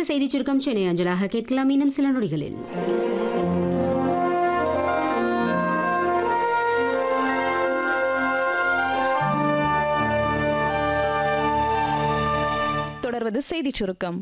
செய்திச் சுருக்கம் சென்னை அஞ்சலாக கேட்கலாம் இன்னும் சில நொடிகளில் தொடர்வது செய்திச் சுருக்கம்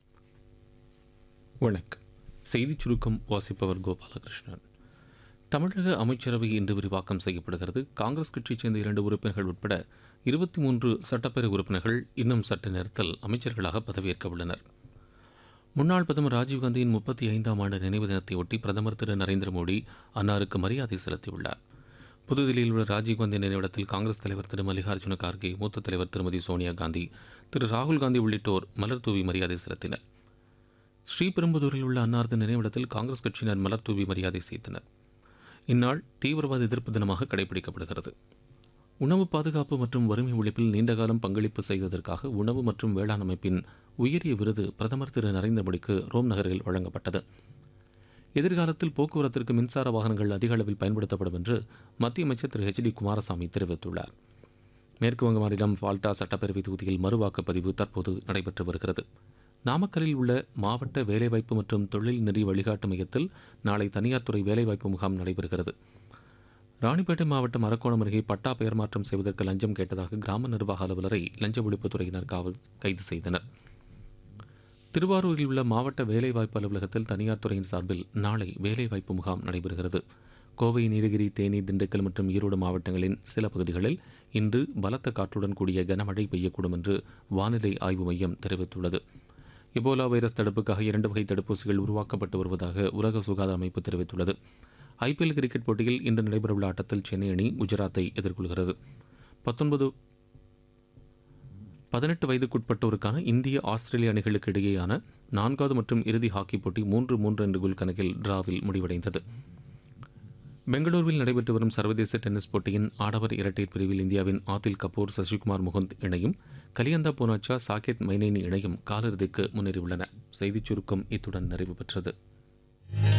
வணக்கம் செய்திச் சுருக்கம் வாசிப்பவர் கோபாலகிருஷ்ணன் தமிழக அமைச்சரவை இன்று விரிவாக்கம் செய்யப்படுகிறது காங்கிரஸ் கட்சியைச் சேர்ந்த இரண்டு உறுப்பினர்கள் உட்பட இருபத்தி மூன்று சட்டப்பேரவை உறுப்பினர்கள் இன்னும் சற்று நேரத்தில் அமைச்சர்களாக பதவியேற்க உள்ளனர் முன்னாள் பிரதமர் ராஜீவ்காந்தியின் முப்பத்தி ஐந்தாம் ஆண்டு நினைவு தினத்தையொட்டி பிரதமர் திரு நரேந்திர மோடி அன்னாருக்கு மரியாதை செலுத்தியுள்ளார் புதுதில்லியில் உள்ள ராஜீவ்காந்தி நினைவிடத்தில் காங்கிரஸ் தலைவர் திரு மல்லிகார்ஜுன கார்கே மூத்த தலைவர் திருமதி சோனியா காந்தி திரு ராகுல் காந்தி உள்ளிட்டோர் மலர் தூவி மரியாதை செலுத்தினர் ஸ்ரீபெரும்புதூரில் உள்ள அன்னாரது நினைவிடத்தில் காங்கிரஸ் கட்சியினர் மலர் தூவி மரியாதை செய்தனர் இந்நாள் தீவிரவாத எதிர்ப்பு தினமாக கடைபிடிக்கப்படுகிறது உணவு பாதுகாப்பு மற்றும் வறுமை ஒழிப்பில் நீண்டகாலம் பங்களிப்பு செய்ததற்காக உணவு மற்றும் வேளாண் அமைப்பின் உயரிய விருது பிரதமர் திரு நரேந்திர மோடிக்கு ரோம் நகரில் வழங்கப்பட்டது எதிர்காலத்தில் போக்குவரத்திற்கு மின்சார வாகனங்கள் அதிக அளவில் பயன்படுத்தப்படும் என்று மத்திய அமைச்சர் திரு ஹெச் டி குமாரசாமி தெரிவித்துள்ளார் மேற்குவங்க மாநிலம் ஃபால்டா சட்டப்பேரவை தொகுதியில் மறுவாக்குப்பதிவு தற்போது நடைபெற்று வருகிறது நாமக்கல்லில் உள்ள மாவட்ட வேலைவாய்ப்பு மற்றும் தொழில் நெறி வழிகாட்டு மையத்தில் நாளை தனியார் துறை வேலைவாய்ப்பு முகாம் நடைபெறுகிறது ராணிப்பேட்டை மாவட்டம் அரக்கோணம் அருகே பட்டா பெயர் மாற்றம் செய்வதற்கு லஞ்சம் கேட்டதாக கிராம நிர்வாக அலுவலரை லஞ்ச ஒழிப்புத்துறையினர் காவல் கைது செய்தனர் திருவாரூரில் உள்ள மாவட்ட வேலைவாய்ப்பு அலுவலகத்தில் தனியார் துறையின் சார்பில் நாளை வேலைவாய்ப்பு முகாம் நடைபெறுகிறது கோவை நீலகிரி தேனி திண்டுக்கல் மற்றும் ஈரோடு மாவட்டங்களின் சில பகுதிகளில் இன்று பலத்த காற்றுடன் கூடிய கனமழை பெய்யக்கூடும் என்று வானிலை ஆய்வு மையம் தெரிவித்துள்ளது எபோலா வைரஸ் தடுப்புக்காக இரண்டு வகை தடுப்பூசிகள் உருவாக்கப்பட்டு வருவதாக உலக சுகாதார அமைப்பு தெரிவித்துள்ளது ஐபிஎல் கிரிக்கெட் போட்டியில் இன்று நடைபெறவுள்ள ஆட்டத்தில் சென்னை அணி குஜராத்தை எதிர்கொள்கிறது பத்தொன்பது பதினெட்டு வயதுக்குட்பட்டோருக்கான இந்திய ஆஸ்திரேலிய அணிகளுக்கு இடையேயான நான்காவது மற்றும் இறுதி ஹாக்கி போட்டி மூன்று மூன்று என்ற கோல் கணக்கில் டிராவில் முடிவடைந்தது பெங்களூருவில் நடைபெற்று வரும் சர்வதேச டென்னிஸ் போட்டியின் ஆடவர் இரட்டையர் பிரிவில் இந்தியாவின் ஆதில் கபூர் சசிகுமார் முகுந்த் இணையும் கலியந்தா போனாச்சா சாகேத் மைனேனி இணையும் காலிறுதிக்கு முன்னேறியுள்ளன செய்திச் சுருக்கம் இத்துடன் நிறைவு பெற்றது